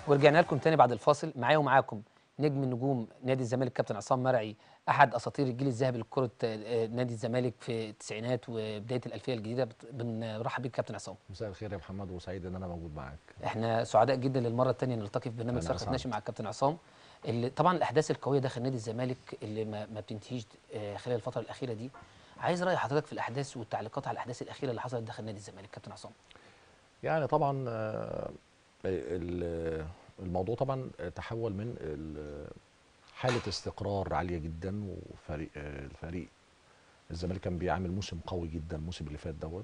ورجعنا لكم تاني بعد الفاصل معايا ومعاكم نجم النجوم نادي الزمالك كابتن عصام مرعي احد اساطير الجيل الذهبي لكره آه، نادي الزمالك في التسعينات وبدايه الالفيه الجديده بت- بنرحب بيك كابتن عصام مساء الخير يا محمد وسعيد ان انا موجود معاك احنا سعداء جدا للمره الثانيه نلتقي في برنامج أنا صرخه أسعد. ناشئ مع الكابتن عصام اللي طبعا الاحداث القويه داخل نادي الزمالك اللي ما, ما بتنتهيش آه، خلال الفتره الاخيره دي عايز راي حضرتك في الاحداث والتعليقات على الاحداث الاخيره اللي حصلت داخل نادي الزمالك كابتن عصام يعني طبعا آه، ال- الموضوع طبعا تحول من ال- حاله استقرار عاليه جدا وفريق آه، الفريق الزمالك كان بيعمل موسم قوي جدا الموسم اللي فات دوت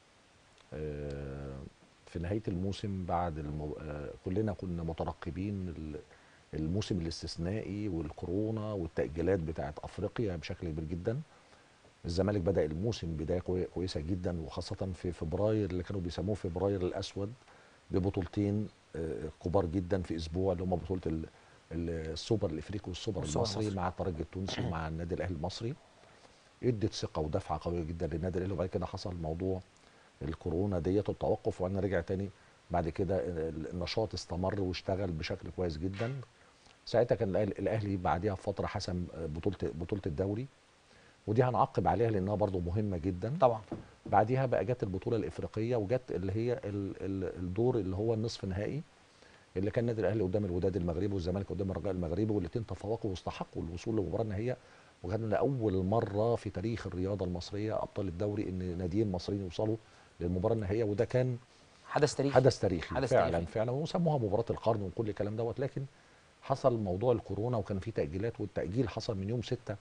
آه، في نهايه الموسم بعد المو... آه، كلنا كنا مترقبين ال- الموسم الاستثنائي والكورونا والتاجيلات بتاعه افريقيا بشكل كبير جدا الزمالك بدا الموسم بدايه كوي- كويسه جدا وخاصه في فبراير اللي كانوا بيسموه فبراير الاسود ببطولتين آه، كبار جدا في اسبوع اللي هم بطوله ال- ال- السوبر الافريقي والسوبر والسوبر المصري المصري. مع الترجي التونسي ومع النادي الاهلي المصري ادت ثقه ودفعه قويه جدا للنادي الاهلي وبعد كده حصل موضوع الكورونا ديت والتوقف وبعدين رجع تاني بعد كده ال- النشاط استمر واشتغل بشكل كويس جدا ساعتها كان الأهلي- الاهلي بعديها بفتره حسم آه، بطوله بطوله الدوري ودي هنعقب عليها لانها برضو مهمه جدا طبعا بعديها بقى جت البطوله الافريقيه وجت اللي هي ال ال الدور اللي هو النصف النهائي اللي كان النادي الاهلي قدام الوداد المغربي والزمالك قدام الرجاء المغربي والاثنين تفوقوا واستحقوا الوصول للمباراه النهائيه وكان لاول مره في تاريخ الرياضه المصريه ابطال الدوري ان ناديين مصريين يوصلوا للمباراه النهائيه وده كان حدث تاريخي حدث تاريخي حدث فعلا تاريخي. فعلا وسموها مباراه القرن وكل الكلام دوت لكن حصل موضوع الكورونا وكان في تاجيلات والتاجيل حصل من يوم 6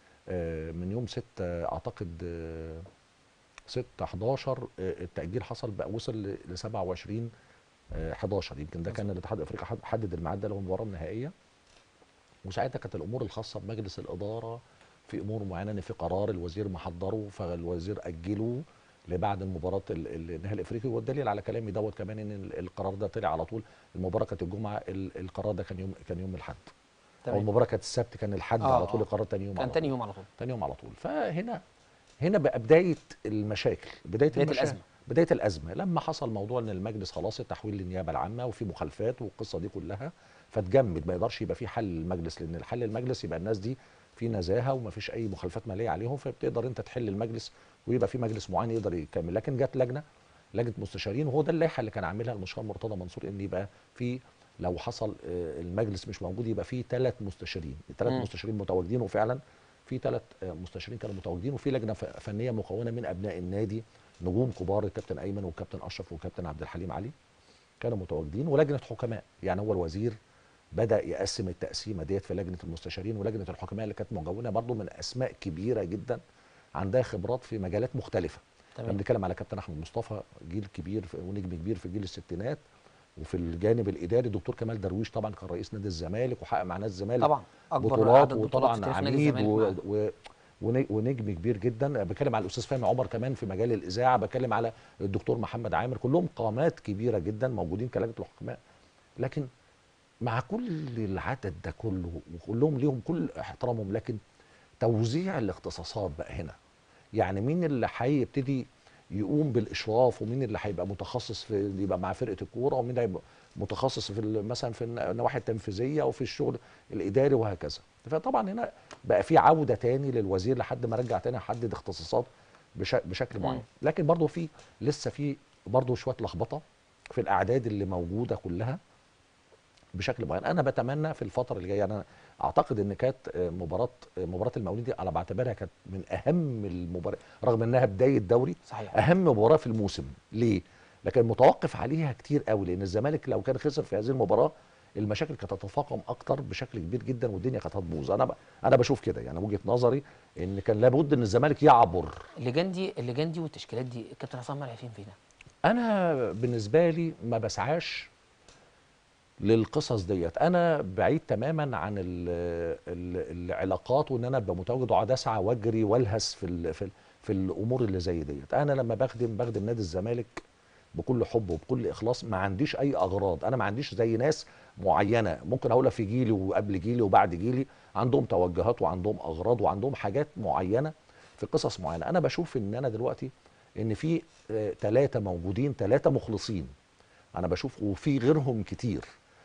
من يوم 6 اعتقد آه، 6 11 آه، التاجيل حصل بقى وصل ل 27 آه، 11 يمكن ده كان الاتحاد الافريقي حد- حدد الميعاد ده للمباراه النهائيه وساعتها كانت الامور الخاصه بمجلس الاداره في امور معينه ان في قرار الوزير محضره فالوزير اجله لبعد المباراه ال- ال- النهائي الافريقي والدليل على كلامي دوت كمان ان ال- القرار ده طلع على طول المباراه كانت الجمعه ال- القرار ده كان يوم كان يوم الاحد او تمام المباراه كانت السبت كان الحد آه، على طول آه. القرار تاني يوم كان على تاني طول. يوم على طول تاني يوم على طول فهنا هنا بقى بدايه المشاكل بدايه, بداية المشاكل الأزمة. بدايه الازمه لما حصل موضوع ان المجلس خلاص التحويل للنيابه العامه وفي مخالفات والقصه دي كلها فتجمد ما يقدرش يبقى في حل للمجلس لان الحل المجلس يبقى الناس دي في نزاهه وما فيش اي مخالفات ماليه عليهم فبتقدر انت تحل المجلس ويبقى في مجلس معين يقدر يكمل لكن جت لجنه لجنه مستشارين وهو ده اللائحه اللي كان عاملها المستشار مرتضى منصور ان يبقى في لو حصل آه، المجلس مش موجود يبقى في ثلاث مستشارين ثلاث مم. مستشارين متواجدين وفعلا في ثلاث مستشارين كانوا متواجدين وفي لجنه ف- فنيه مكونه من ابناء النادي نجوم كبار الكابتن ايمن والكابتن اشرف والكابتن عبد الحليم علي كانوا متواجدين ولجنه حكماء يعني هو الوزير بدا يقسم التقسيمه ديت في لجنه المستشارين ولجنه الحكماء اللي كانت مكونه برضه من اسماء كبيره جدا عندها خبرات في مجالات مختلفه تمام. احنا بنتكلم على كابتن احمد مصطفى جيل كبير في- ونجم كبير في جيل الستينات وفي الجانب الاداري دكتور كمال درويش طبعا كان رئيس نادي الزمالك وحقق مع نادي الزمالك طبعا اكبر بطولات عدد بطولات وطبعا في تاريخ نادي عميد الزمالك و... معانا. و... ون- ونجم كبير جدا بتكلم على الاستاذ فهمي عمر كمان في مجال الاذاعه بتكلم على الدكتور محمد عامر كلهم قامات كبيره جدا موجودين كلجنه الحكماء لكن مع كل العدد ده كله وكلهم ليهم كل احترامهم لكن توزيع الاختصاصات بقى هنا يعني مين اللي هيبتدي يقوم بالاشراف ومين اللي هيبقى متخصص في يبقى مع فرقه الكوره ومين هيبقى متخصص في ال- مثلا في النواحي التنفيذيه وفي الشغل الاداري وهكذا فطبعا هنا بقى في عوده تاني للوزير لحد ما رجع تاني يحدد اختصاصات بش- بشكل مم. معين لكن برضه في لسه في برضه شويه لخبطه في الاعداد اللي موجوده كلها بشكل معين انا بتمنى في الفتره اللي جايه انا اعتقد ان كانت آه، مباراه آه، مباراه المقاولين دي انا بعتبرها كانت من اهم المباريات رغم انها بدايه دوري صحيح اهم مباراه في الموسم ليه لكن متوقف عليها كتير قوي لان الزمالك لو كان خسر في هذه المباراه المشاكل كانت هتتفاقم اكتر بشكل كبير جدا والدنيا كانت هتبوظ انا ب... انا بشوف كده يعني وجهه نظري ان كان لابد ان الزمالك يعبر اللجان دي اللجان دي والتشكيلات دي الكابتن عصام مرعي فين فينا انا بالنسبه لي ما بسعاش للقصص ديت انا بعيد تماما عن ال ال العلاقات وان انا ابقى متواجد واقعد اسعى واجري والهس في ال في, ال في الامور اللي زي ديت انا لما بخدم بخدم نادي الزمالك بكل حب وبكل اخلاص ما عنديش اي اغراض انا ما عنديش زي ناس معينه ممكن اقولها في جيلي وقبل جيلي وبعد جيلي عندهم توجهات وعندهم اغراض وعندهم حاجات معينه في قصص معينه انا بشوف ان انا دلوقتي ان في ثلاثه موجودين ثلاثه مخلصين انا بشوف وفي غيرهم كتير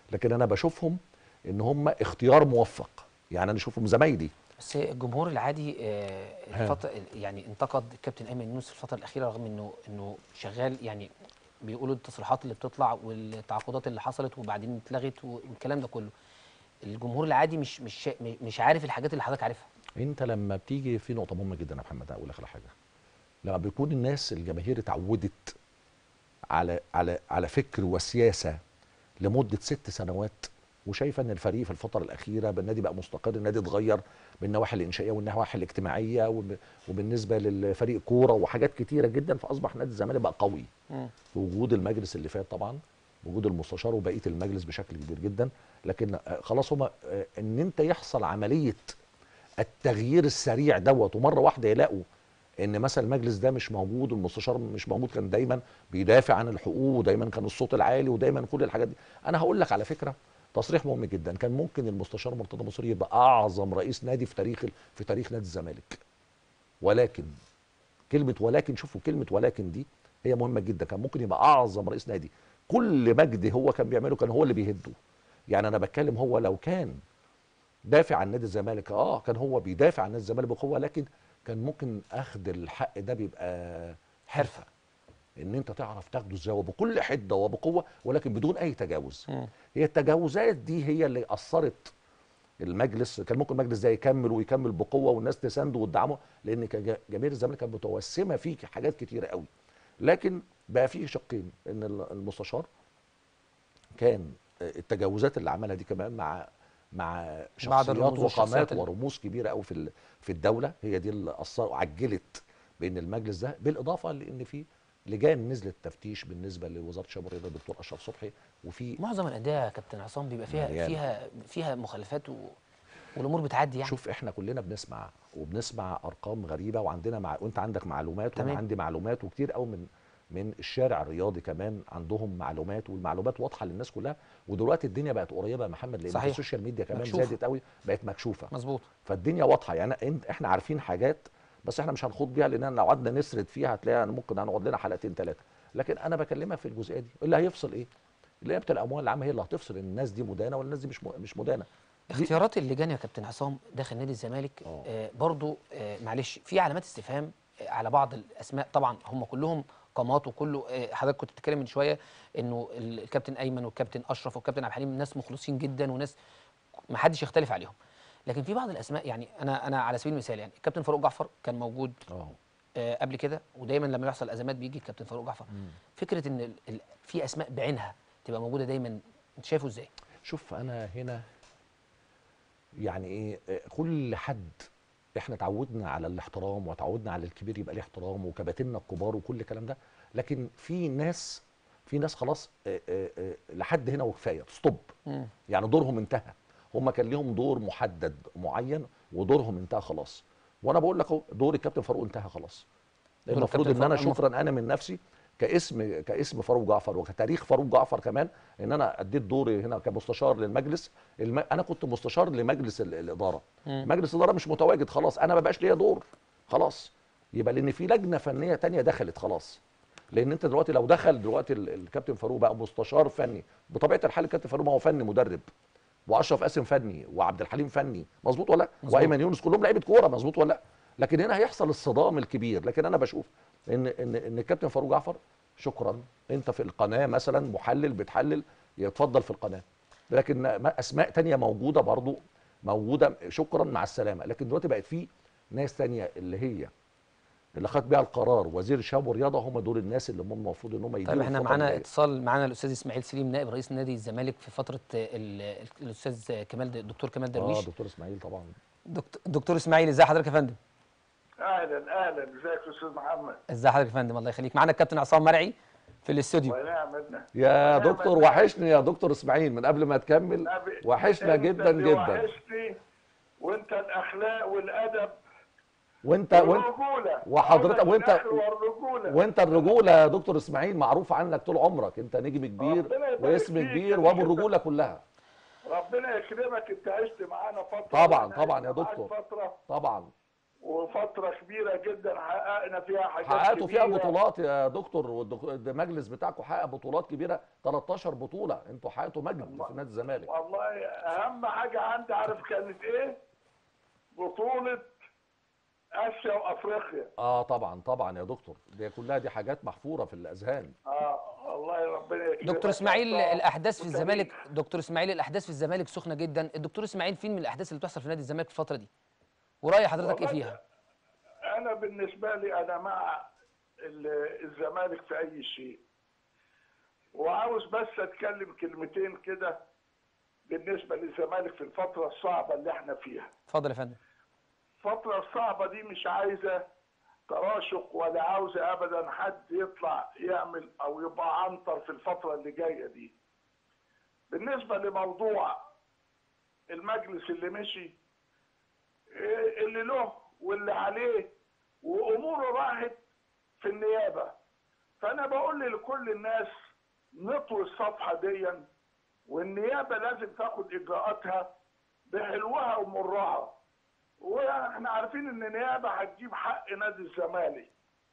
لكن انا بشوفهم ان هم اختيار موفق يعني انا اشوفهم زمايلي بس الجمهور العادي آه، ها. الفتره يعني انتقد الكابتن ايمن يونس في الفتره الاخيره رغم انه انه شغال يعني بيقولوا التصريحات اللي بتطلع والتعاقدات اللي حصلت وبعدين اتلغت والكلام ده كله الجمهور العادي مش مش شا- مش عارف الحاجات اللي حضرتك عارفها انت لما بتيجي في نقطه مهمه جدا يا محمد اقول لك على حاجه لما بيكون الناس الجماهير اتعودت على على على فكر وسياسه لمده ست سنوات وشايفه ان الفريق في الفتره الاخيره بالنادي بقى مستقر النادي اتغير بالنواحي الانشائيه والنواحي الاجتماعيه وب- وبالنسبه للفريق كوره وحاجات كتيره جدا فاصبح نادي الزمالك بقى قوي في وجود المجلس اللي فات طبعا وجود المستشار وبقيه المجلس بشكل كبير جدا لكن آه، خلاص هما آه، ان انت يحصل عمليه التغيير السريع دوت ومره واحده يلاقوا ان مثلا المجلس ده مش موجود والمستشار مش موجود كان دايما بيدافع عن الحقوق ودايما كان الصوت العالي ودايما كل الحاجات دي انا هقول لك على فكره تصريح مهم جدا كان ممكن المستشار مرتضى منصور يبقى اعظم رئيس نادي في تاريخ في تاريخ نادي الزمالك ولكن كلمه ولكن شوفوا كلمه ولكن دي هي مهمه جدا كان ممكن يبقى اعظم رئيس نادي كل مجد هو كان بيعمله كان هو اللي بيهده يعني انا بتكلم هو لو كان دافع عن نادي الزمالك اه كان هو بيدافع عن نادي الزمالك بقوه لكن كان ممكن اخذ الحق ده بيبقى حرفه ان انت تعرف تاخده ازاي وبكل حده وبقوه ولكن بدون اي تجاوز هي التجاوزات دي هي اللي اثرت المجلس كان ممكن المجلس ده يكمل ويكمل بقوه والناس تسانده وتدعمه لان كان جا- جماهير الزمالك كانت متوسمه فيه حاجات كتيره قوي لكن بقى فيه شقين ان ال- المستشار كان التجاوزات اللي عملها دي كمان مع مع شخصيات الرموز والشخصيات وقامات اللي- ورموز كبيره قوي في ال- في الدوله هي دي اللي اثرت وعجلت بين المجلس ده بالاضافه لان في لجان نزلت تفتيش بالنسبه لوزاره الشباب والرياضه الدكتور اشرف صبحي وفي معظم الانديه يا كابتن عصام بيبقى فيها مليانة. فيها فيها مخالفات و... والامور بتعدي يعني شوف احنا كلنا بنسمع وبنسمع ارقام غريبه وعندنا مع... وانت عندك معلومات وانا تمام. عندي معلومات وكتير قوي من من الشارع الرياضي كمان عندهم معلومات والمعلومات واضحه للناس كلها ودلوقتي الدنيا بقت قريبه يا محمد لان صحيح. السوشيال ميديا كمان مكشوفة. زادت قوي بقت مكشوفه مظبوط فالدنيا واضحه يعني انت احنا عارفين حاجات بس احنا مش هنخوض بيها لان لو قعدنا نسرد فيها هتلاقيها ممكن هنقعد لنا حلقتين ثلاثه لكن انا بكلمك في الجزئيه دي اللي هيفصل ايه؟ نيابه الاموال العامه هي اللي هتفصل ان الناس دي مدانه والناس دي مش م- مش مدانه دي- اختيارات اللجان يا كابتن عصام داخل نادي الزمالك آه. آه برضو آه معلش في علامات استفهام آه على بعض الاسماء طبعا هم كلهم قامات وكله آه حضرتك كنت بتتكلم من شويه انه ال- الكابتن ايمن والكابتن اشرف والكابتن عبد الحليم ناس مخلصين جدا وناس ما حدش يختلف عليهم لكن في بعض الاسماء يعني انا انا على سبيل المثال يعني الكابتن فاروق جعفر كان موجود اه آه قبل كده ودايما لما يحصل ازمات بيجي الكابتن فاروق جعفر فكره ان ال- ال- في اسماء بعينها تبقى موجوده دايما انت شايفه ازاي؟ شوف انا هنا يعني ايه آه، كل حد احنا اتعودنا على الاحترام وتعودنا على الكبير يبقى ليه احترام وكباتننا الكبار وكل الكلام ده لكن في ناس في ناس خلاص آه، آه، آه، لحد هنا وكفايه ستوب مم. يعني دورهم انتهى هم كان ليهم دور محدد معين ودورهم انتهى خلاص وانا بقول لك اهو دور الكابتن فاروق انتهى خلاص دور المفروض الكابتن ان انا فاروق شكرا انا من نفسي كاسم كاسم فاروق جعفر وكتاريخ فاروق جعفر كمان ان انا اديت دوري هنا كمستشار للمجلس الم... انا كنت مستشار لمجلس ال- الاداره مم. مجلس الاداره مش متواجد خلاص انا ما بقاش ليا دور خلاص يبقى لان في لجنه فنيه تانية دخلت خلاص لان انت دلوقتي لو دخل دلوقتي ال- الكابتن فاروق بقى مستشار فني بطبيعه الحال الكابتن فاروق ما هو فني مدرب واشرف قاسم فني وعبد الحليم فني مظبوط ولا لا مظبوط. وايمن يونس كلهم لعيبه كوره مظبوط ولا لا لكن هنا هيحصل الصدام الكبير لكن انا بشوف ان ان ان الكابتن فاروق جعفر شكرا انت في القناه مثلا محلل بتحلل يتفضل في القناه لكن ما- اسماء تانية موجوده برضو موجوده شكرا مع السلامه لكن دلوقتي بقت في ناس تانية اللي هي اللي خد بيها القرار وزير الشباب والرياضه هم دول الناس اللي هم المفروض ان هم يديروا طيب احنا الفترة معانا الجاية. اتصال معانا الاستاذ اسماعيل سليم نائب رئيس نادي الزمالك في فتره ال- ال- الاستاذ كمال الدكتور كمال اه درويش دكتور اسماعيل طبعا دكتور, دكتور اسماعيل ازي حضرتك يا فندم اهلا اهلا ازيك يا استاذ محمد ازي حضرتك يا فندم الله يخليك معانا الكابتن عصام مرعي في الاستوديو ونعم بالله يا ونعم دكتور بالله. وحشني يا دكتور اسماعيل من قبل ما تكمل نبي- وحشنا أنت جدا اللي جدا وحشني وانت الاخلاق والادب وانت وانت والرجوله وحضرتك- عودة وانت- الأخل والرجوله وانت الرجوله يا دكتور اسماعيل معروف عنك طول عمرك انت نجم كبير ربنا يبارك واسم فيك كبير يا وابو دكتور. الرجوله كلها ربنا يكرمك انت عشت معانا فتره طبعاً، وإحنا طبعاً يا عشنا معاك دكتور. فتره طبعا وفتره كبيره جدا حققنا فيها حاجات حققتوا فيها كبيرة. بطولات يا دكتور والمجلس بتاعكم حقق بطولات كبيره 13 بطوله انتوا حققتوا مجد في نادي الزمالك والله اهم حاجه عندي عارف كانت ايه بطوله اسيا وافريقيا اه طبعا طبعا يا دكتور دي كلها دي حاجات محفوره في الاذهان اه الله ربنا يكرمك دكتور اسماعيل يا الاحداث في وتاريخ. الزمالك دكتور اسماعيل الاحداث في الزمالك سخنه جدا الدكتور اسماعيل فين من الاحداث اللي بتحصل في نادي الزمالك في الفتره دي وراي حضرتك ايه والله فيها انا بالنسبه لي انا مع ال- الزمالك في اي شيء وعاوز بس اتكلم كلمتين كده بالنسبه للزمالك في الفتره الصعبه اللي احنا فيها اتفضل يا فندم الفتره الصعبه دي مش عايزه تراشق ولا عاوزه ابدا حد يطلع يعمل او يبقى عنتر في الفتره اللي جايه دي بالنسبه لموضوع المجلس اللي مشي إيه اللي له واللي عليه واموره راحت في النيابه فانا بقول لكل الناس نطوي الصفحه ديا والنيابه لازم تاخد اجراءاتها بحلوها ومرها واحنا عارفين ان النيابه هتجيب حق نادي الزمالك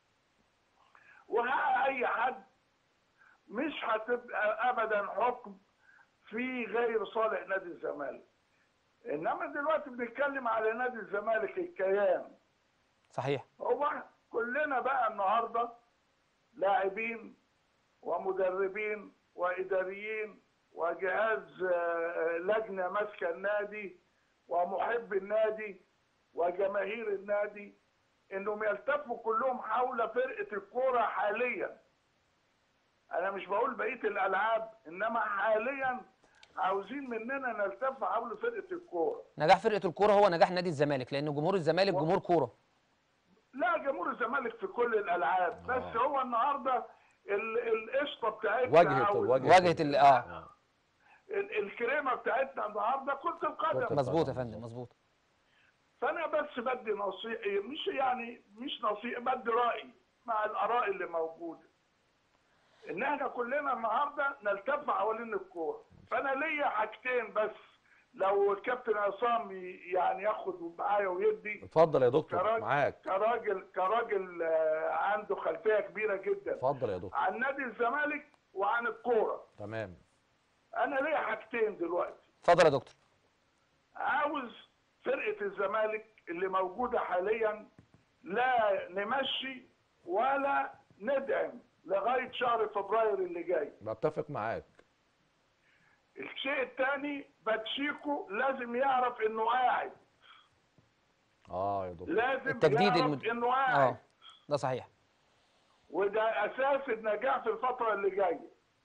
وحق اي حد مش هتبقى ابدا حكم في غير صالح نادي الزمالك انما دلوقتي بنتكلم على نادي الزمالك الكيان صحيح هو كلنا بقى النهارده لاعبين ومدربين واداريين وجهاز آه، لجنه ماسكه النادي ومحب النادي وجماهير النادي انهم يلتفوا كلهم حول فرقه الكوره حاليا انا مش بقول بقيه الالعاب انما حاليا عاوزين مننا نلتف حول فرقه الكوره نجاح فرقه الكوره هو نجاح نادي الزمالك لان جمهور الزمالك جمهور كوره لا جمهور الزمالك في كل الالعاب بس هو النهارده ال- القشطه بتاعتنا واجهه أو واجهه واجهه ال- اه ال- الكريمه بتاعتنا النهارده كره القدم مظبوط يا فندم مظبوط فانا بس بدي نصيحه مش يعني مش نصيحه بدي رايي مع الاراء اللي موجوده ان احنا كلنا النهارده نلتف حوالين الكوره فانا ليا حاجتين بس لو الكابتن عصام ي- يعني ياخد معايا ويدي اتفضل يا دكتور كراجل معاك كراجل كراجل آه، عنده خلفيه كبيره جدا اتفضل يا دكتور عن نادي الزمالك وعن الكوره تمام انا ليا حاجتين دلوقتي اتفضل يا دكتور عاوز فرقه الزمالك اللي موجوده حاليا لا نمشي ولا ندعم لغايه شهر فبراير اللي جاي بتفق معاك الشيء الثاني باتشيكو لازم يعرف انه قاعد اه يا دكتور لازم التجديد يعرف المد... انه قاعد اه ده صحيح وده اساس النجاح في الفتره اللي جايه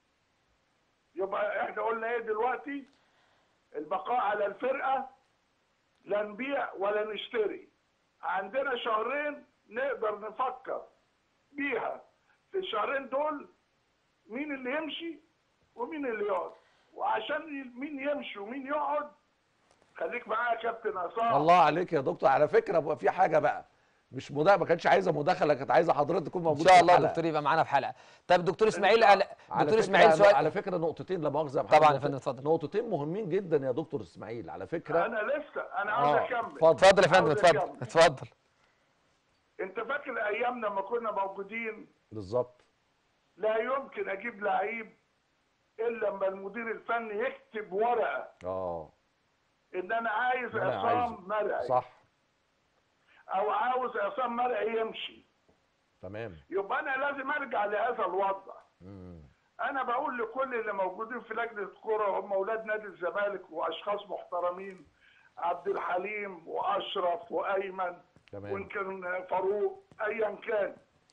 يبقى احنا قلنا ايه دلوقتي البقاء على الفرقه لا نبيع ولا نشتري عندنا شهرين نقدر نفكر بيها في الشهرين دول مين اللي يمشي ومين اللي يقعد وعشان ي- مين يمشي ومين يقعد خليك معايا يا كابتن عصام الله عليك يا دكتور على فكره بقى في حاجه بقى مش مدا ما كانتش عايزه مداخله كانت عايزه حضرتك تكون ان موجود شاء في الله الحلقة. دكتور يبقى معانا في حلقه طب دكتور اسماعيل شاء الله. قال- على دكتور فكرة- اسماعيل سؤال على فكره نقطتين لا مؤاخذه يا طبعا محمد. يا فندم، اتفضل. نقطتين مهمين جدا يا دكتور اسماعيل على فكره انا لسه انا عاوز آه، اكمل اتفضل. اتفضل يا فندم عاوز اتفضل أكمل. اتفضل انت فاكر ايام لما كنا موجودين بالظبط لا يمكن اجيب لعيب الا لما المدير الفني يكتب ورقه اه ان انا عايز أنا عصام عايزه. مرعي صح او عاوز عصام مرعي يمشي تمام يبقى انا لازم ارجع لهذا الوضع مم. انا بقول لكل اللي موجودين في لجنه الكوره هم اولاد نادي الزمالك واشخاص محترمين عبد الحليم واشرف وايمن تمام. وان كان فاروق ايا كان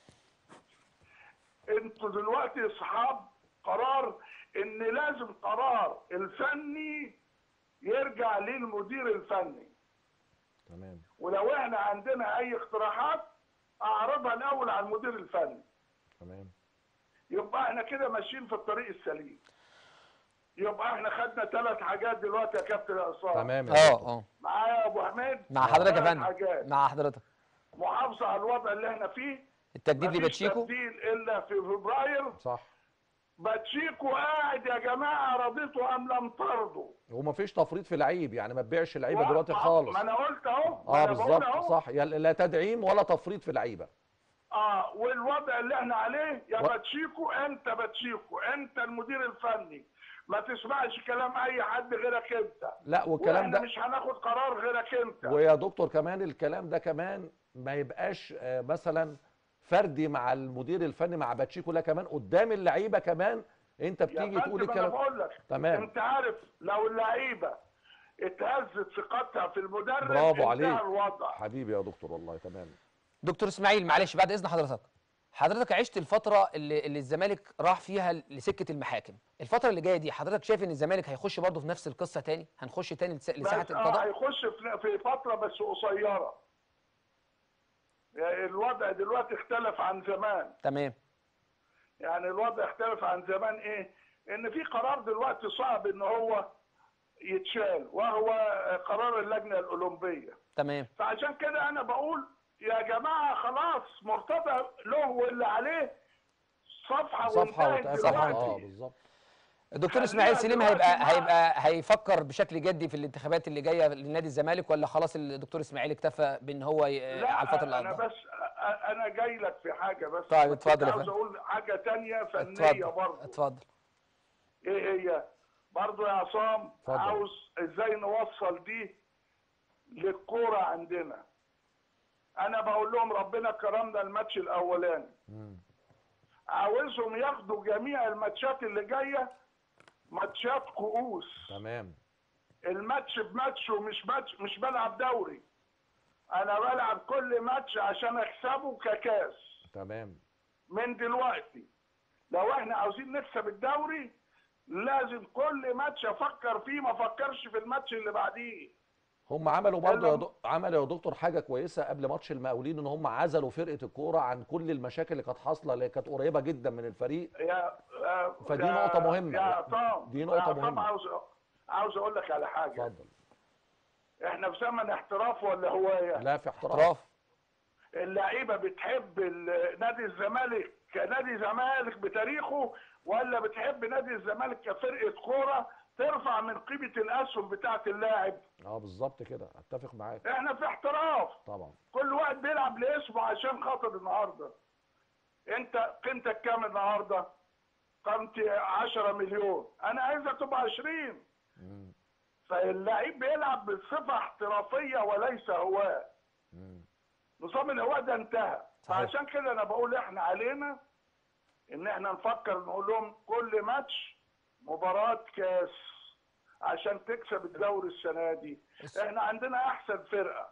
انتوا دلوقتي اصحاب قرار ان لازم قرار الفني يرجع للمدير الفني تمام ولو احنا عندنا اي اقتراحات اعرضها الاول على المدير الفني تمام يبقى احنا كده ماشيين في الطريق السليم يبقى احنا خدنا ثلاث حاجات دلوقتي يا كابتن عصام تمام يا اه دكتور. اه معايا يا ابو حميد مع حضرتك يا ثلاث فندم حاجات مع حضرتك محافظه على الوضع اللي احنا فيه التجديد مفيش لباتشيكو تبديل الا في فبراير صح باتشيكو قاعد يا جماعه رضيتوا ام لم ترضوا وما فيش تفريط في لعيب يعني ما تبيعش لعيبه و- دلوقتي ما- خالص ما انا قلت اهو ما اه أنا بقول بالظبط أهو. صح يا- لا تدعيم ولا تفريط في لعيبه اه والوضع اللي احنا عليه يا و- باتشيكو انت باتشيكو انت المدير الفني ما تسمعش كلام اي حد غيرك انت لا والكلام واحنا ده مش هناخد قرار غيرك انت ويا دكتور كمان الكلام ده كمان ما يبقاش آه، مثلا فردي مع المدير الفني مع باتشيكو لا كمان قدام اللعيبه كمان انت يا بتيجي فندم تقول انا الكلام بقول لك تمام. انت عارف لو اللعيبه اتهزت ثقتها في المدرب برافو انتهى عليك. الوضع حبيبي يا دكتور والله تمام دكتور اسماعيل معلش بعد اذن حضرتك حضرتك عشت الفتره اللي, اللي الزمالك راح فيها لسكه المحاكم الفتره اللي جايه دي حضرتك شايف ان الزمالك هيخش برضه في نفس القصه تاني هنخش تاني لس- لساحه بس اه القضاء هيخش في في فتره بس قصيره يعني الوضع دلوقتي اختلف عن زمان تمام يعني الوضع اختلف عن زمان ايه ان في قرار دلوقتي صعب ان هو يتشال وهو قرار اللجنه الاولمبيه تمام فعشان كده انا بقول يا جماعه خلاص مرتضى له واللي عليه صفحه صفحه وانتهت وتقفل صفحة. اه دلوقتي بالظبط الدكتور خلينا اسماعيل سليم دلوقتي هيبقى مع- هيبقى هيفكر بشكل جدي في الانتخابات اللي جايه لنادي الزمالك ولا خلاص الدكتور اسماعيل اكتفى بان هو ي- لا على الفتره اللي انا قضاها بس أ- انا جاي لك في حاجه بس طيب، كنت اتفضل يا عاوز فندم. اقول حاجه تانية فنيه اتفضل برضه اتفضل ايه هي برضه يا عصام اتفضل. عاوز ازاي نوصل دي للكوره عندنا انا بقول لهم ربنا كرمنا الماتش الاولاني مم. عاوزهم ياخدوا جميع الماتشات اللي جايه ماتشات كؤوس تمام الماتش بماتش ومش ماتش مش بلعب دوري انا بلعب كل ماتش عشان اكسبه ككاس تمام من دلوقتي لو احنا عاوزين نكسب الدوري لازم كل ماتش افكر فيه ما افكرش في الماتش اللي بعديه هم عملوا برضه يا يلا. دك... عملوا يا دكتور حاجه كويسه قبل ماتش المقاولين ان هم عزلوا فرقه الكوره عن كل المشاكل اللي كانت حاصله اللي كانت قريبه جدا من الفريق يا آه، فدي يا- نقطة مهمة. يا عصام دي يا نقطة عصام مهمة. عاوز عاوز اقول لك على حاجه اتفضل احنا في زمن احتراف ولا هوايه لا في احتراف احتراف اللعيبه بتحب ال- نادي الزمالك كنادي زمالك بتاريخه ولا بتحب نادي الزمالك كفرقه كوره ترفع من قيمه الاسهم بتاعه اللاعب اه بالظبط كده اتفق معاك احنا في احتراف طبعا كل واحد بيلعب لاسمه عشان خاطر النهارده انت قيمتك كام النهارده قيمتي 10 مليون انا عايزها تبقى 20 مم. فاللعيب بيلعب بصفه احترافيه وليس هواه مم. نظام الهواء ده انتهى صحيح. فعشان كده انا بقول احنا علينا ان احنا نفكر نقول لهم كل ماتش مباراة كاس عشان تكسب الدوري السنة دي بس- احنا عندنا احسن فرقة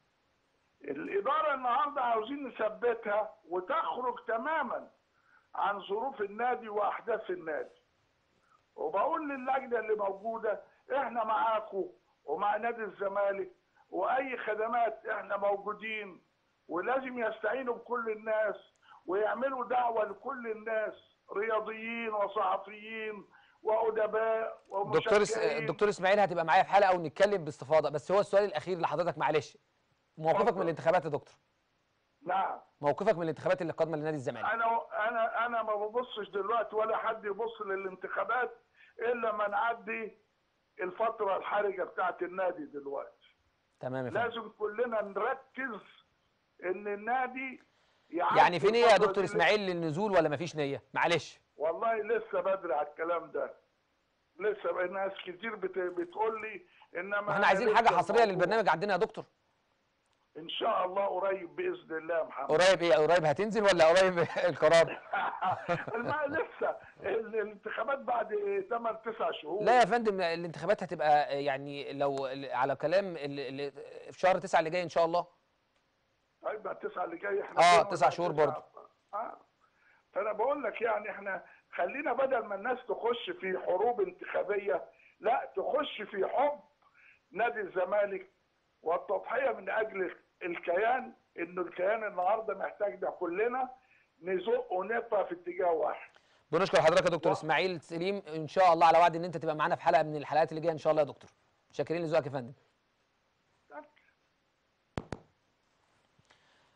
الادارة النهاردة عاوزين نثبتها وتخرج تماما عن ظروف النادي واحداث النادي وبقول للجنة اللي موجودة احنا معاكم ومع نادي الزمالك واي خدمات احنا موجودين ولازم يستعينوا بكل الناس ويعملوا دعوة لكل الناس رياضيين وصحفيين وأدباء دكتور اس... ومشجعين دكتور اسماعيل هتبقى معايا في حلقه ونتكلم باستفاضه بس هو السؤال الاخير لحضرتك معلش موقفك من اتفضل. الانتخابات يا دكتور نعم موقفك من الانتخابات اللي قادمه لنادي الزمالك انا انا انا ما ببصش دلوقتي ولا حد يبص للانتخابات الا ما نعدي الفتره الحرجه بتاعت النادي دلوقتي تمام يا فندم لازم كلنا نركز ان النادي يعدي يعني في نيه يا الفترة دكتور دي. اسماعيل للنزول ولا مفيش نيه معلش والله لسه بدري على الكلام ده لسه بقى ناس كتير بت... بتقول لي انما ما احنا عايزين حاجه لسه حصريه الموضوع. للبرنامج عندنا يا دكتور ان شاء الله قريب باذن الله يا محمد قريب ايه قريب هتنزل ولا قريب القرار ما لسه ال- الانتخابات بعد 8 9 شهور لا يا فندم الانتخابات هتبقى يعني لو على كلام ال- ال- في شهر 9 اللي جاي ان شاء الله طيب بقى التسعه اللي جاي احنا آه، فين تسع ولا شهور تسعة؟ برضه. اه فانا بقول لك يعني احنا خلينا بدل ما الناس تخش في حروب انتخابيه لا تخش في حب نادي الزمالك والتضحيه من اجل الكيان انه الكيان النهارده محتاجنا كلنا نزق ونطلع في اتجاه واحد بنشكر حضرتك يا دكتور و- اسماعيل سليم ان شاء الله على وعد ان انت تبقى معانا في حلقه من الحلقات اللي جايه ان شاء الله يا دكتور شاكرين لذوقك يا فندم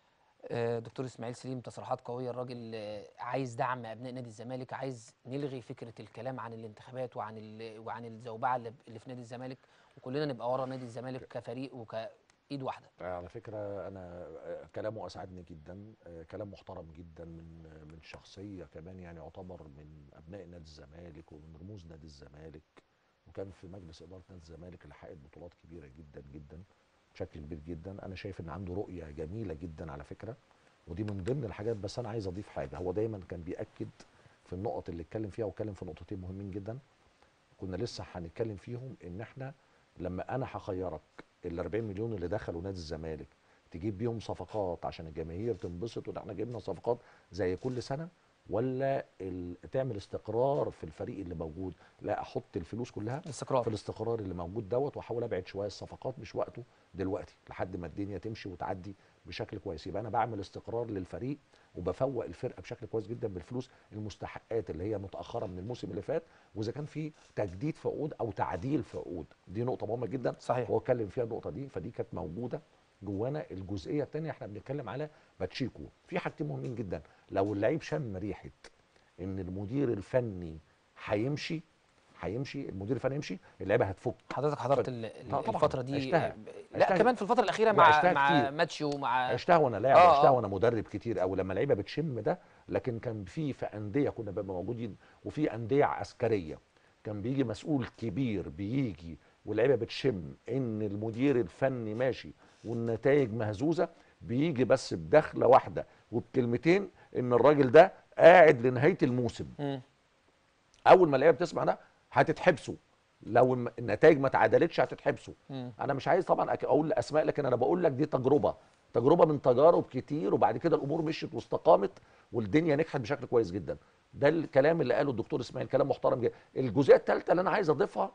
آه، دكتور اسماعيل سليم تصريحات قويه الراجل آه، عايز دعم ابناء نادي الزمالك عايز نلغي فكره الكلام عن الانتخابات وعن ال- وعن الزوبعه اللي اللي في نادي الزمالك وكلنا نبقى ورا نادي الزمالك كفريق وكايد واحده على فكرة أنا آه، كلامه أسعدني جدا آه، كلام محترم جدا من آه، من شخصية كمان يعني يعتبر من أبناء نادي الزمالك ومن رموز نادي الزمالك وكان في مجلس إدارة نادي الزمالك اللي حقق بطولات كبيرة جدا جدا بشكل كبير جدا أنا شايف إن عنده رؤية جميلة جدا على فكرة ودي من ضمن الحاجات بس أنا عايز أضيف حاجة هو دايما كان بيأكد في النقط اللي اتكلم فيها واتكلم في نقطتين مهمين جدا كنا لسه هنتكلم فيهم ان احنا لما انا هخيرك ال 40 مليون اللي دخلوا نادي الزمالك تجيب بيهم صفقات عشان الجماهير تنبسط وان احنا جبنا صفقات زي كل سنه ولا ال- تعمل استقرار في الفريق اللي موجود لا احط الفلوس كلها الاستقرار في الاستقرار اللي موجود دوت واحاول ابعد شويه الصفقات مش وقته دلوقتي لحد ما الدنيا تمشي وتعدي بشكل كويس يبقى انا بعمل استقرار للفريق وبفوق الفرقه بشكل كويس جدا بالفلوس المستحقات اللي هي متاخره من الموسم اللي فات واذا كان في تجديد في عقود او تعديل في عقود دي نقطه مهمه جدا صحيح هو اتكلم فيها النقطه دي فدي كانت موجوده جوانا الجزئيه الثانيه احنا بنتكلم على باتشيكو في حاجتين مهمين جدا لو اللعيب شم ريحه ان المدير الفني هيمشي هيمشي المدير الفني يمشي اللعيبه هتفك حضرتك حضرت ف- ال- ال- طبعاً، الفتره دي عشتها. لا عشتها. كمان في الفتره الاخيره مع وعشتها مع كتير. ماتشيو مع عشتها وانا لاعب آه، عشتها آه. وانا مدرب كتير قوي لما اللعيبه بتشم ده لكن كان في في انديه كنا بنبقى موجودين وفي انديه عسكريه كان بيجي مسؤول كبير بيجي واللعيبه بتشم ان المدير الفني ماشي والنتائج مهزوزه بيجي بس بدخله واحده وبكلمتين ان الراجل ده قاعد لنهايه الموسم مم. اول ما اللعيبه بتسمع ده هتتحبسوا لو الم- النتائج ما تعادلتش هتتحبسوا مم. انا مش عايز طبعا أك- اقول اسماء لكن انا بقول لك دي تجربه تجربه من تجارب كتير وبعد كده الامور مشيت واستقامت والدنيا نجحت بشكل كويس جدا ده الكلام اللي قاله الدكتور اسماعيل كلام محترم جدا الجزئيه الثالثه اللي انا عايز اضيفها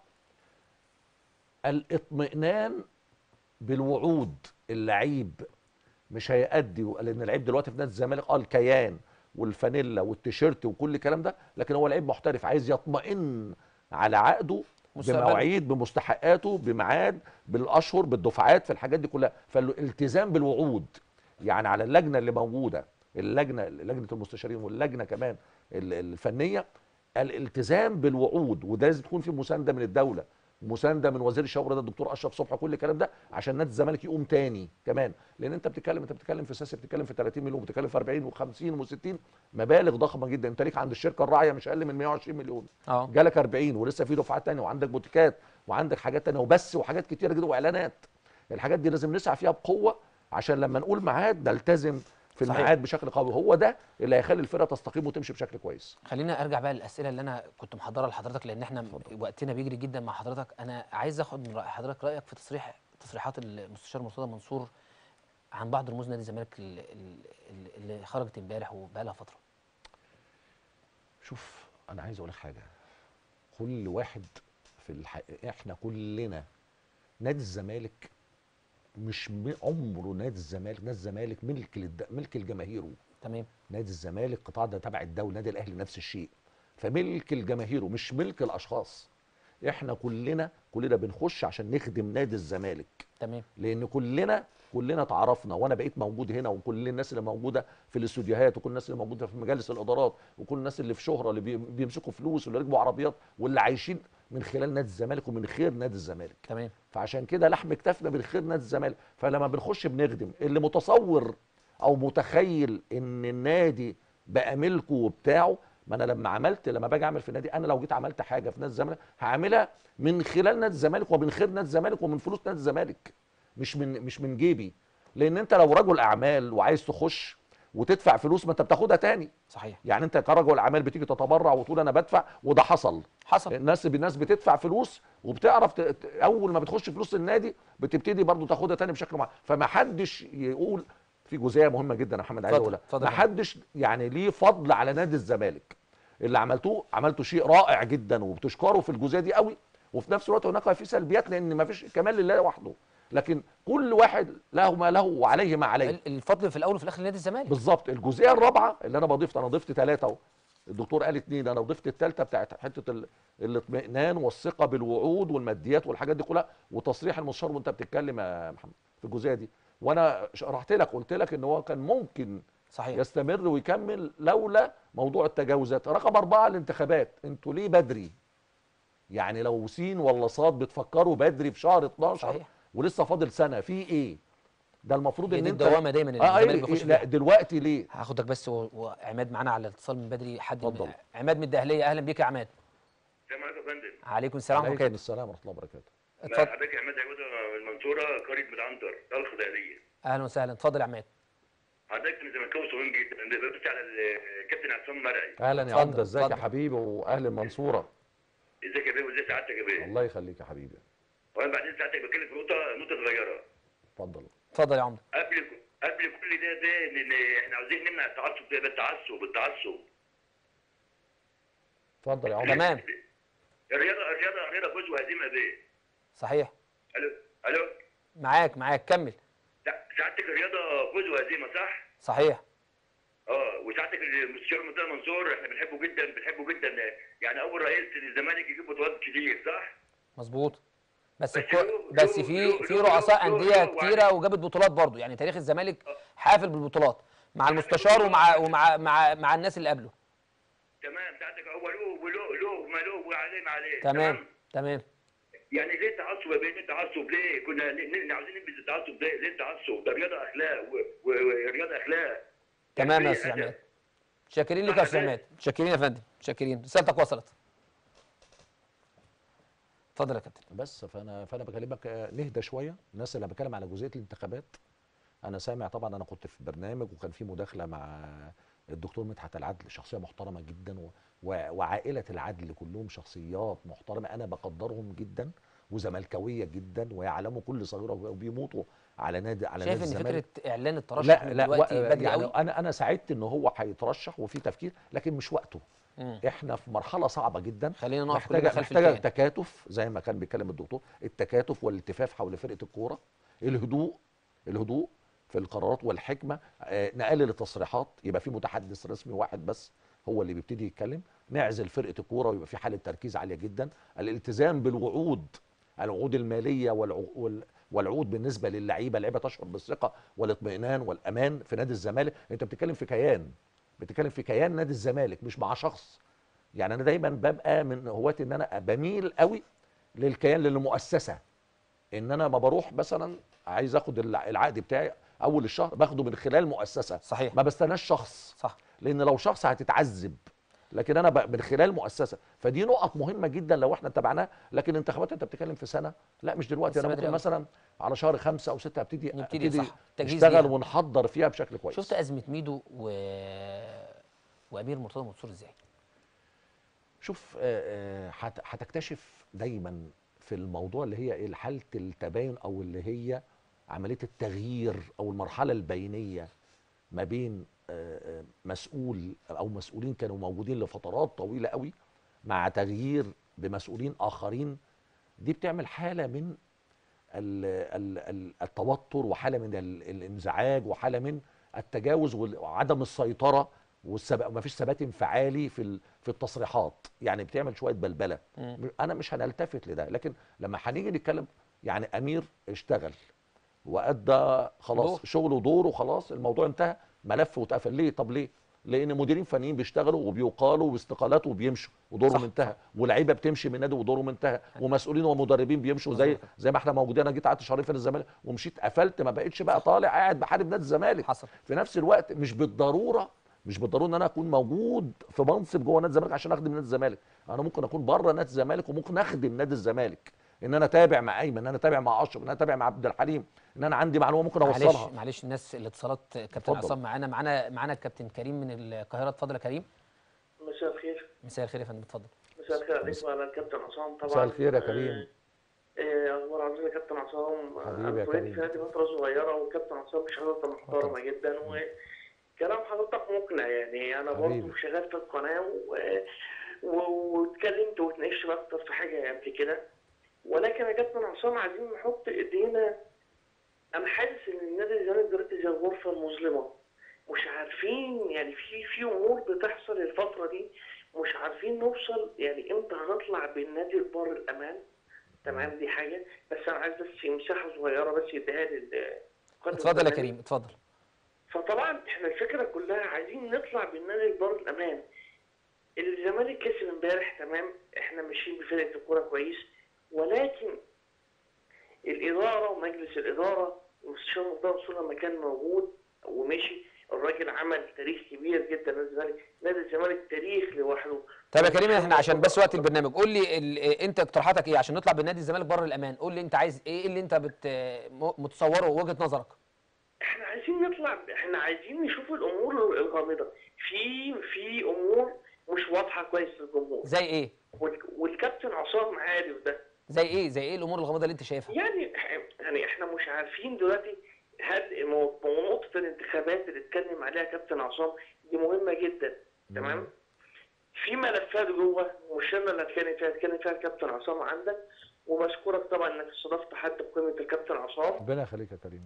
الاطمئنان بالوعود اللعيب مش هيأدي لان اللعيب دلوقتي في نادي الزمالك اه الكيان والفانيلا والتيشيرت وكل الكلام ده لكن هو لعيب محترف عايز يطمئن على عقده مستقبله. بمواعيد بمستحقاته بميعاد بالاشهر بالدفعات في الحاجات دي كلها فالالتزام بالوعود يعني على اللجنه اللي موجوده اللجنه لجنه المستشارين واللجنه كمان ال- الفنيه الالتزام بالوعود وده لازم تكون في مسانده من الدوله مسانده من وزير الشباب ده الدكتور اشرف صبحي كل الكلام ده عشان نادي الزمالك يقوم تاني كمان لان انت بتتكلم انت بتتكلم في سياسه بتتكلم في 30 مليون بتتكلم في 40 و50 و60 مبالغ ضخمه جدا انت ليك عند الشركه الراعيه مش اقل من 120 مليون اه جالك 40 ولسه في دفعات تانية وعندك بوتيكات وعندك حاجات تانية وبس وحاجات كتيره جدا واعلانات الحاجات دي لازم نسعى فيها بقوه عشان لما نقول ميعاد نلتزم في صحيح. الميعاد بشكل قوي هو ده اللي هيخلي الفرقه تستقيم وتمشي بشكل كويس خلينا ارجع بقى للاسئله اللي انا كنت محضرها لحضرتك لان احنا اتفضل. وقتنا بيجري جدا مع حضرتك انا عايز اخد من رأي حضرتك رايك في تصريح تصريحات المستشار مرتضى منصور عن بعض رموز نادي الزمالك ال- ال- ال- اللي خرجت امبارح وبقى لها فتره شوف انا عايز اقول لك حاجه كل واحد في الح... احنا كلنا نادي الزمالك مش م... عمره نادي الزمالك نادي الزمالك ملك للد... ملك الجماهير تمام نادي الزمالك قطاع ده تبع الدوله نادي الاهلي نفس الشيء فملك الجماهير مش ملك الاشخاص احنا كلنا كلنا بنخش عشان نخدم نادي الزمالك تمام لان كلنا كلنا تعرفنا وانا بقيت موجود هنا وكل الناس اللي موجوده في الاستوديوهات وكل الناس اللي موجوده في مجالس الادارات وكل الناس اللي في شهره اللي بي- بيمسكوا فلوس واللي ركبوا عربيات واللي عايشين من خلال نادي الزمالك ومن خير نادي الزمالك تمام فعشان كده لحم كتافنا من خير نادي الزمالك فلما بنخش بنخدم اللي متصور او متخيل ان النادي بقى ملكه وبتاعه ما انا لما عملت لما باجي اعمل في النادي انا لو جيت عملت حاجه في نادي الزمالك هعملها من خلال نادي الزمالك ومن خير نادي الزمالك ومن فلوس نادي الزمالك مش من مش من جيبي لان انت لو رجل اعمال وعايز تخش وتدفع فلوس ما انت بتاخدها تاني صحيح يعني انت كرجل اعمال بتيجي تتبرع وتقول انا بدفع وده حصل حصل الناس الناس بتدفع فلوس وبتعرف ت... ت- اول ما بتخش فلوس النادي بتبتدي برضو تاخدها تاني بشكل معين فما حدش يقول في جزئيه مهمه جدا يا محمد عايز اتفضل، اقولها اتفضل ما يا فندم. حدش يعني ليه فضل على نادي الزمالك اللي عملتوه عملتوا شيء رائع جدا وبتشكروا في الجزئيه دي قوي وفي نفس الوقت هناك في سلبيات لان ما فيش كمال لله وحده لكن كل واحد له ما له وعليه ما عليه ال- الفضل في الاول وفي الاخر لنادي الزمالك بالظبط الجزئيه الرابعه اللي انا بضيفها انا ضفت ثلاثه اهو الدكتور قال اتنين انا ضفت الثالثه بتاعت حته ال- الاطمئنان والثقه بالوعود والماديات والحاجات دي كلها وتصريح المستشار وانت بتتكلم يا محمد في الجزئيه دي وانا شرحت لك قلت لك ان هو كان ممكن صحيح يستمر ويكمل لولا موضوع التجاوزات رقم أربعة الانتخابات انتوا ليه بدري يعني لو سين ولا صاد بتفكروا بدري في شهر 12 صحيح. ولسه فاضل سنه في ايه ده المفروض هي ان دي انت الدوامه دايما اللي اه الزمالك ايه بيخش إيه لا فيها دلوقتي ليه هاخدك بس و- وعماد معانا على الاتصال من بدري حد اتفضل. من عماد من الدهليه اهلا بيك يا عماد السلام عليكم يا فندم عليكم السلام ورحمه عليكم الله السلام ورحمه الله وبركاته اتفضل حضرتك عماد عوده من المنصوره قريه متعنتر طلخ دائريه اهلا وسهلا اتفضل يا عماد حضرتك من زملكاوي صغير جدا بس على الكابتن عصام مرعي اهلا يا اتفضل، عمده ازيك يا اتفضل. حبيبي واهل المنصوره ازيك يا بيه وازي سعادتك يا بيه الله يخليك يا حبيبي وانا بعدين ساعتك بتكلم في نقطه نقطه صغيره اتفضل اتفضل يا عمده قبل قبل كل ده ده ان إن احنا عاوزين نمنع التعصب ده بالتعصب التعصب اتفضل يا عمده تمام الرياضه الرياضه رياضه فوز وهزيمه بيه صحيح الو الو معاك معاك كمل لا سعادتك الرياضه فوز وهزيمه صح؟ صحيح اه وسعادتك المستشار المنتهى منصور احنا بنحبه جدا بنحبه جدا يعني اول رئيس للزمالك يجيب بطولات كتير صح؟ مظبوط بس بس الكو... له- بس له- في له- في له- رؤساء له- انديه له كتيره وعليه. وجابت بطولات برضو يعني تاريخ الزمالك حافل بالبطولات مع المستشار ومع ومع مع مع الناس اللي قبله تمام ساعتك هو له وله له ما له وعليه ما عليه تمام تمام يعني ليه التعصب يا بيه ليه التعصب ليه كنا ن- ن- عاوزين ننبذ التعصب ده ليه التعصب ده رياضه اخلاق و- و- ورياضه اخلاق تمام يا يعني استاذ أدب. عماد شاكرين لك يا استاذ عماد شاكرين يا فندم شاكرين رسالتك وصلت اتفضل يا كابتن بس فانا فانا بكلمك آه، نهدى شويه الناس اللي بتكلم على جزئيه الانتخابات انا سامع طبعا انا كنت في برنامج وكان في مداخله مع الدكتور مدحت العدل شخصيه محترمه جدا و... و... وعائله العدل كلهم شخصيات محترمه انا بقدرهم جدا وزملكاويه جدا ويعلموا كل صغيره وبيموتوا على نادي على شايف نادي ان الزمالك فكره اعلان الترشح لا من لا دلوقتي و- بدري يعني قوي انا انا سعدت ان هو هيترشح وفي تفكير لكن مش وقته مم. احنا في مرحله صعبه جدا خلينا نقف كلنا محتاجه خلف محتاجه الكيان التكاتف زي ما كان بيتكلم الدكتور التكاتف والالتفاف حول فرقه الكوره الهدوء الهدوء في القرارات والحكمه آه نقلل التصريحات يبقى في متحدث رسمي واحد بس هو اللي بيبتدي يتكلم نعزل فرقه الكوره ويبقى في حاله تركيز عاليه جدا الالتزام بالوعود الوعود الماليه والعو... وال... والعقود بالنسبه للعيبه اللعيبه تشعر بالثقه والاطمئنان والامان في نادي الزمالك انت بتتكلم في كيان بتتكلم في كيان نادي الزمالك مش مع شخص يعني انا دايما ببقى من هواة ان انا بميل قوي للكيان للمؤسسه ان انا ما بروح مثلا عايز اخد الع- العقد بتاعي اول الشهر باخده من خلال مؤسسه صحيح ما بستناش شخص صح لان لو شخص هتتعذب لكن انا ب- من خلال مؤسسه فدي نقط مهمه جدا لو احنا تبعناها لكن انتخابات انت بتتكلم في سنه لا مش دلوقتي لسه انا بدري ممكن أوي. مثلا على شهر خمسة او ستة ابتدي نبتدي ابتدي صح. تجهيز نشتغل ليها. ونحضر فيها بشكل كويس شفت ازمه ميدو و... وامير مرتضى منصور ازاي شوف آه، آه، هت- هتكتشف دايما في الموضوع اللي هي إيه، حاله التباين او اللي هي عمليه التغيير او المرحله البينيه ما بين آه، آه، مسؤول او مسؤولين كانوا موجودين لفترات طويله قوي مع تغيير بمسؤولين اخرين دي بتعمل حاله من ال- ال- ال- التوتر وحاله من ال- الانزعاج وحاله من التجاوز وال- وعدم السيطره وما فيش ثبات انفعالي في ال- في التصريحات يعني بتعمل شويه بلبله مم. انا مش هنلتفت لده لكن لما هنيجي نتكلم يعني امير اشتغل وادى خلاص دور. شغله ودوره خلاص الموضوع انتهى ملف واتقفل ليه طب ليه لان مديرين فنيين بيشتغلوا وبيقالوا باستقالات وبيمشوا ودورهم صح، انتهى ولاعيبه بتمشي من النادي ودورهم انتهى ومسؤولين ومدربين بيمشوا زي مظبوط. زي ما احنا موجودين انا جيت قعدت شهرين في نادي الزمالك ومشيت قفلت ما بقتش بقى طالع قاعد بحارب نادي الزمالك حصل في نفس الوقت مش بالضروره مش بالضروره ان انا اكون موجود في منصب جوه نادي الزمالك عشان اخدم نادي الزمالك انا ممكن اكون بره نادي الزمالك وممكن اخدم نادي الزمالك ان انا اتابع مع ايمن ان انا اتابع مع اشرف ان انا اتابع مع عبد الحليم ان انا عندي معلومه ممكن معلش اوصلها معلش الناس الاتصالات كابتن اتفضل. عصام معانا معانا معانا الكابتن كريم من القاهره اتفضل يا كريم مساء الخير مساء الخير يا فندم اتفضل مساء الخير عليكم وعلى الكابتن عصام طبعا مساء الخير يا كريم آه، اخبار حضرتك يا كابتن عصام حبيبي يا انا اتولدت كريم. في نادي فتره صغيره وكابتن عصام شهادته محترمه جدا وكلام حضرتك مقنع يعني انا حبيبي. برضه شغال في القناه و... و- واتكلمت واتناقشت اكتر في حاجه قبل كده ولكن يا كابتن عصام عايزين نحط ايدينا انا حاسس ان النادي الزمالك دلوقتي زي الغرفه المظلمه مش عارفين يعني في في امور بتحصل الفتره دي مش عارفين نوصل يعني امتى هنطلع بالنادي لبر الامان تمام دي حاجه بس انا عايز بس مساحه صغيره بس يديها لي ال- قادم اتفضل يا زمالك. كريم اتفضل فطبعا احنا الفكره كلها عايزين نطلع بالنادي لبر الامان الزمالك كسب امبارح تمام احنا ماشيين بفرقه الكوره كويس ولكن الاداره ومجلس الاداره ومستشار مرتضى منصور لما كان موجود ومشي الراجل عمل تاريخ كبير جدا نادي الزمالك نادي الزمالك تاريخ لوحده طيب يا كريم احنا عشان بس وقت البرنامج قول لي ال... انت اقتراحاتك ايه عشان نطلع بالنادي الزمالك بره الامان قول لي انت عايز ايه اللي انت بت... م- متصوره وجهه نظرك احنا عايزين نطلع احنا عايزين نشوف الامور الغامضه في في امور مش واضحه كويس للجمهور زي ايه وال- والكابتن عصام عارف ده زي ايه زي ايه الامور الغامضه اللي انت شايفها يعني يعني احنا مش عارفين دلوقتي هل مو- مو- نقطة الانتخابات اللي اتكلم عليها كابتن عصام دي مهمة جدا تمام؟ في ملفات جوه مش انا اللي هتكلم فيها هتكلم فيها الكابتن عصام عندك وبشكرك طبعا انك استضفت حد بقيمة الكابتن عصام ربنا يخليك يا كريم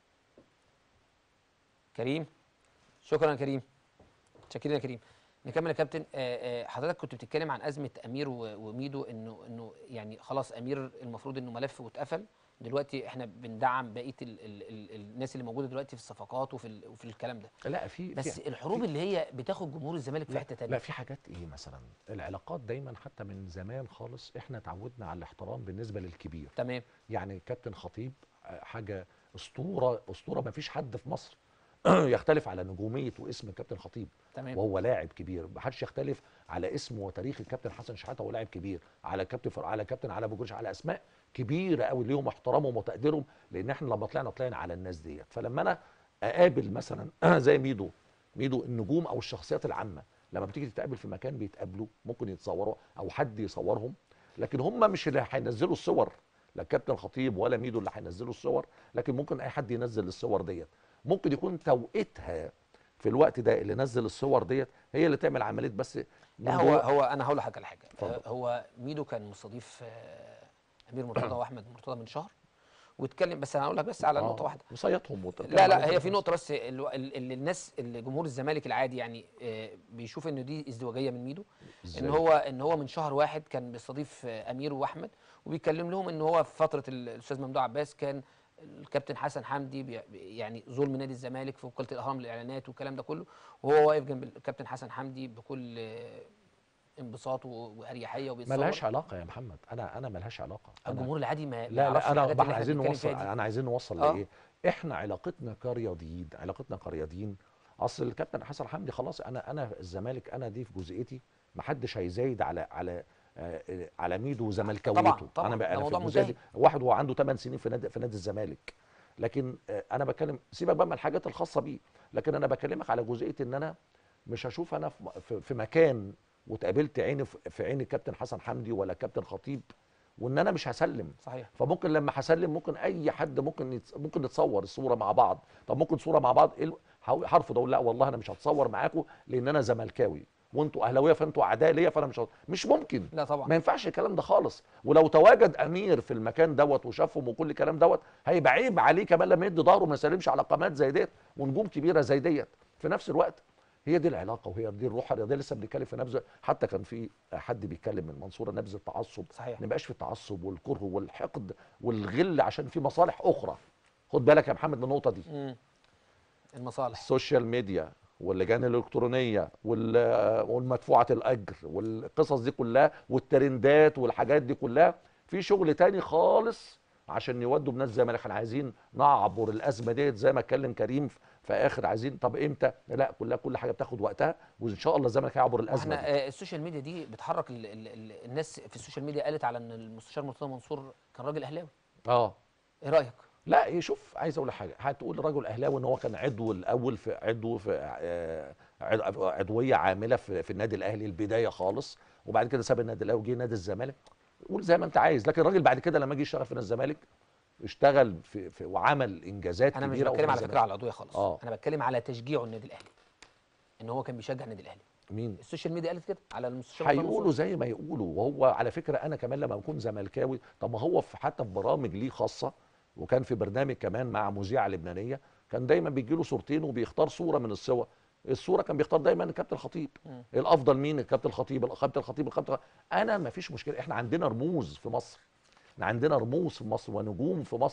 كريم شكرا يا كريم شاكرين يا كريم نكمل يا كابتن آه، آه، حضرتك كنت بتتكلم عن ازمه امير و- وميدو انه انه يعني خلاص امير المفروض انه ملف واتقفل دلوقتي احنا بندعم بقيه ال ال ال الناس اللي موجوده دلوقتي في الصفقات وفي ال وفي الكلام ده لا في بس في الحروب اللي هي بتاخد جمهور الزمالك في لا, حته لا تانية في حاجات ايه مثلا العلاقات دايما حتى من زمان خالص احنا اتعودنا على الاحترام بالنسبه للكبير تمام يعني كابتن خطيب آه، حاجه اسطوره اسطوره ما فيش حد في مصر يختلف على نجوميه واسم الكابتن خطيب تمام وهو لاعب كبير ما حدش يختلف على اسم وتاريخ الكابتن حسن شحاته هو لاعب كبير على كابتن فر... على كابتن علي ابو جريش على اسماء كبيره قوي ليهم احترامهم وتقديرهم لان احنا لما طلعنا طلعنا على الناس ديت فلما انا اقابل مثلا زي ميدو ميدو النجوم او الشخصيات العامه لما بتيجي تتقابل في مكان بيتقابلوا ممكن يتصوروا او حد يصورهم لكن هم مش اللي هينزلوا الصور لا كابتن خطيب ولا ميدو اللي هينزلوا الصور لكن ممكن اي حد ينزل الصور ديت ممكن يكون توقيتها في الوقت ده اللي نزل الصور ديت هي اللي تعمل عمليه بس من لا هو جوه- هو انا هقول لحضرتك على حاجه اتفضل. آه، هو ميدو كان مستضيف آه، امير مرتضى واحمد مرتضى من شهر واتكلم بس انا هقول لك بس على آه، نقطه واحده مصيطهم وت- لا لا عليهم هي في بس. نقطه بس ال- ال- اللي الناس اللي جمهور الزمالك العادي يعني آه، بيشوف ان دي ازدواجيه من ميدو ان إزاي؟ هو ان هو من شهر واحد كان بيستضيف آه، امير واحمد وبيكلم لهم ان هو في فتره ال- الاستاذ ممدوح عباس كان الكابتن حسن حمدي بي يعني ظلم نادي الزمالك في وكاله الاهرام للاعلانات والكلام ده كله وهو واقف جنب الكابتن حسن حمدي بكل آه، انبساط و- واريحيه وبيتصور ملهاش علاقه يا محمد انا انا ملهاش علاقه أنا- الجمهور العادي ما ما لا يعرفش لا انا الحاجات ما اللي احنا احنا عايزين بنتكلم نوصل فيها دي. انا عايزين نوصل آه. لايه احنا علاقتنا كرياضيين علاقتنا كرياضيين اصل الكابتن حسن حمدي خلاص انا انا الزمالك انا دي في جزئيتي ما حدش هيزايد على على آه، على ميدو وزملكاويته طبعاً، طبعاً، انا ده بقى انا في موضوع الجزئيه دي منتهي. واحد هو عنده 8 سنين في نادي في نادي الزمالك لكن آه، انا بتكلم سيبك بقى من الحاجات الخاصه بيه لكن انا بكلمك على جزئيه ان انا مش هشوف انا في- في, في مكان واتقابلت عيني في في عين الكابتن حسن حمدي ولا كابتن خطيب وان انا مش هسلم صحيح فممكن لما هسلم ممكن اي حد ممكن يتص... ممكن نتصور الصوره مع بعض طب ممكن صوره مع بعض إيه ال- هو- هرفض اقول لا والله انا مش هتصور معاكم لان انا زملكاوي وانتوا اهلاويه فانتوا اعداء ليا فانا مش هت... مش ممكن لا طبعا ما ينفعش الكلام ده خالص ولو تواجد امير في المكان دوت وشافهم وكل الكلام دوت هيبقى عيب عليه كمان لما يدي ظهره ما يسلمش على قامات زي ديت ونجوم كبيره زي ديت في نفس الوقت هي دي العلاقه وهي دي الروح الرياضيه لسه بنتكلم في نبذه حتى كان في حد بيتكلم من المنصوره نبذه تعصب صحيح ما يبقاش في التعصب والكره والحقد والغل عشان في مصالح اخرى خد بالك يا محمد من النقطه دي مم. المصالح السوشيال ميديا واللجان الالكترونيه وال- والمدفوعه الاجر والقصص دي كلها والترندات والحاجات دي كلها في شغل تاني خالص عشان يودوا بناس الزمالك احنا عايزين نعبر الازمه ديت زي ما اتكلم كريم في اخر عايزين طب امتى لا كلها كل حاجه بتاخد وقتها وان شاء الله الزمالك هيعبر الازمه احنا دي. آه، السوشيال ميديا دي بتحرك ال ال ال الناس في السوشيال ميديا قالت على ان المستشار مرتضى منصور كان راجل اهلاوي اه ايه رايك لا يشوف عايز اقول لك حاجه هتقول رجل اهلاوي ان هو كان عضو الاول في عضو في آه، عض- عضويه عامله في, في النادي الاهلي البدايه خالص وبعد كده ساب النادي الاهلي وجه نادي الزمالك قول زي ما انت عايز لكن الراجل بعد كده لما جه يشتغل في نادي الزمالك اشتغل في, في وعمل انجازات انا مش كبيره بتكلم وفي على فكره الزمالك. على العضويه خالص آه. انا بتكلم على تشجيعه النادي الاهلي ان هو كان بيشجع النادي الاهلي مين السوشيال ميديا قالت كده على المستشار مرتضى هيقولوا منصور. زي ما يقولوا وهو على فكره انا كمان لما بكون زملكاوي طب ما هو في حتى في برامج ليه خاصه وكان في برنامج كمان مع مذيعه لبنانيه كان دايما بيجي له صورتين وبيختار صوره من الصور الصوره كان بيختار دايما الكابتن الخطيب مم. الافضل مين الكابتن الخطيب الكابتن الخطيب الكابتن الخطيب. انا ما فيش مشكله احنا عندنا رموز في مصر احنا عندنا رموز في مصر ونجوم في مصر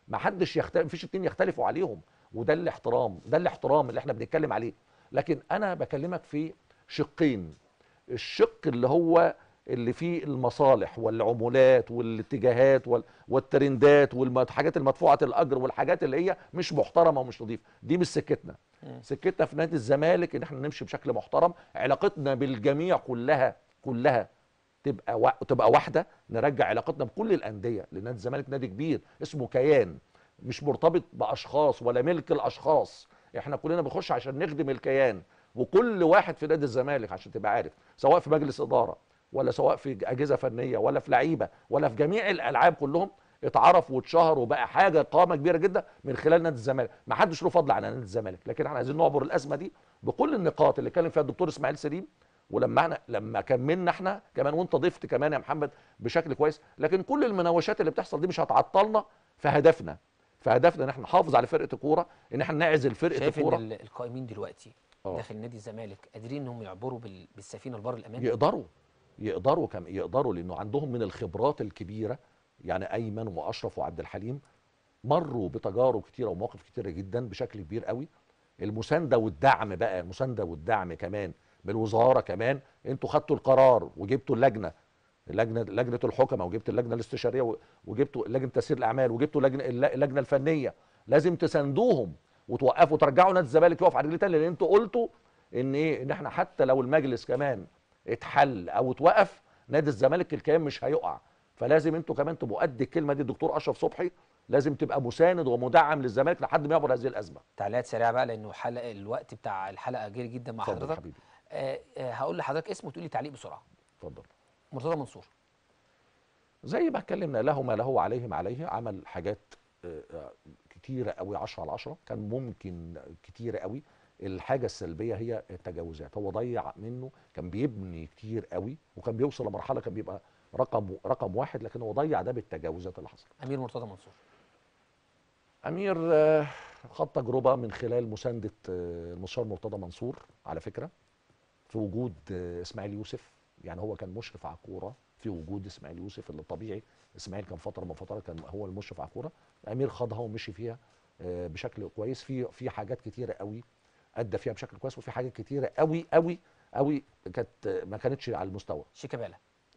ما حدش يختلف مفيش اتنين يختلفوا عليهم وده الاحترام ده الاحترام اللي احنا بنتكلم عليه لكن انا بكلمك في شقين الشق اللي هو اللي فيه المصالح والعمولات والاتجاهات وال- والترندات والحاجات المدفوعه الاجر والحاجات اللي هي مش محترمه ومش نظيفه دي مش سكتنا سكتنا في نادي الزمالك ان احنا نمشي بشكل محترم علاقتنا بالجميع كلها كلها تبقى وا... تبقى واحده نرجع علاقتنا بكل الانديه لان نادي الزمالك نادي كبير اسمه كيان مش مرتبط باشخاص ولا ملك الاشخاص احنا كلنا بنخش عشان نخدم الكيان وكل واحد في نادي الزمالك عشان تبقى عارف سواء في مجلس اداره ولا سواء في اجهزه فنيه ولا في لعيبه ولا في جميع الالعاب كلهم اتعرف واتشهر وبقى حاجه قامه كبيره جدا من خلال نادي الزمالك ما حدش له فضل على نادي الزمالك لكن احنا عايزين نعبر الازمه دي بكل النقاط اللي اتكلم فيها الدكتور اسماعيل سليم ولما احنا لما كملنا احنا كمان وانت ضفت كمان يا محمد بشكل كويس لكن كل المناوشات اللي بتحصل دي مش هتعطلنا في هدفنا في هدفنا ان احنا نحافظ على فرقه الكوره ان احنا نعزل فرقه شايف ان الكوره ال- القائمين دلوقتي آه. داخل نادي الزمالك قادرين انهم يعبروا بال- بالسفينه البر الامان يقدروا يقدروا كم يقدروا لانه عندهم من الخبرات الكبيره يعني ايمن واشرف وعبد الحليم مروا بتجارب كتيره ومواقف كتيره جدا بشكل كبير قوي المسانده والدعم بقى المسانده والدعم كمان من الوزاره كمان انتوا خدتوا القرار وجبتوا اللجنه لجنه لجنه الحكمه وجبت اللجنه الاستشاريه و- وجبتوا لجنه تسيير الاعمال وجبتوا لجنه الل- اللجنه الفنيه لازم تساندوهم وتوقفوا ترجعوا نادي الزمالك يقف على رجليه تاني لان انتوا قلتوا ان ايه ان احنا حتى لو المجلس كمان اتحل او اتوقف نادي الزمالك الكيان مش هيقع فلازم انتوا كمان تبقوا قد الكلمه دي الدكتور اشرف صبحي لازم تبقى مساند ومدعم للزمالك لحد ما يعبر هذه الازمه تعليقات سريعه بقى لانه حلقه الوقت بتاع الحلقه جري جدا مع اتفضل حضرتك حبيبي آه آه هقول لحضرتك اسمه وتقول لي تعليق بسرعه اتفضل مرتضى منصور زي ما اتكلمنا له ما له عليه ما عليه عمل حاجات آه، آه، كتيرة قوي 10 على 10 كان ممكن كتيرة قوي الحاجة السلبية هي التجاوزات هو ضيع منه كان بيبني كتير قوي وكان بيوصل لمرحلة كان بيبقى رقم رقم واحد لكن هو ضيع ده بالتجاوزات اللي حصلت امير مرتضى منصور امير آه، خد تجربه من خلال مسانده آه، المستشار مرتضى منصور على فكره في وجود آه، اسماعيل يوسف يعني هو كان مشرف على الكوره في وجود اسماعيل يوسف اللي طبيعي اسماعيل كان فتره من فترات كان هو المشرف على الكوره امير خدها ومشي فيها آه، بشكل كويس في في حاجات كتيره قوي ادى فيها بشكل كويس وفي حاجات كتيره قوي قوي قوي كانت آه، ما كانتش على المستوى شيكابالا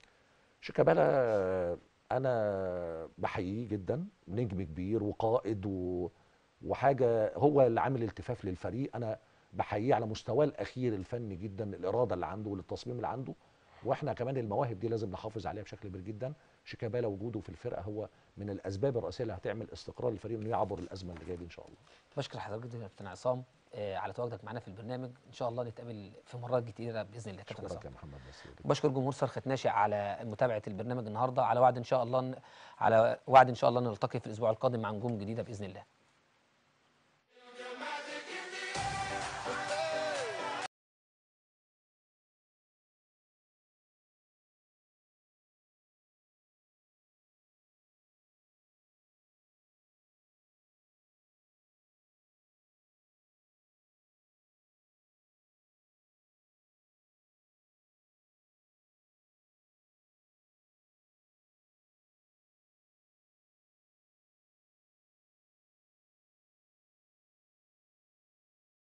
شيكابالا انا بحييه جدا نجم كبير وقائد و... وحاجه هو اللي عامل التفاف للفريق انا بحييه على مستواه الاخير الفني جدا الاراده اللي عنده والتصميم اللي عنده واحنا كمان المواهب دي لازم نحافظ عليها بشكل كبير جدا شيكابالا وجوده في الفرقه هو من الاسباب الرئيسيه اللي هتعمل استقرار للفريق انه يعبر الازمه اللي جايه دي ان شاء الله بشكر حضرتك جدا يا كابتن عصام آه على تواجدك معانا في البرنامج ان شاء الله نتقابل في مرات كتيره باذن الله يا كابتن عصام شكرا يا محمد بس بشكر جمهور صرخة ناشئ على متابعة البرنامج النهارده على وعد ان شاء الله على وعد ان شاء الله نلتقي في الاسبوع القادم مع نجوم جديدة باذن الله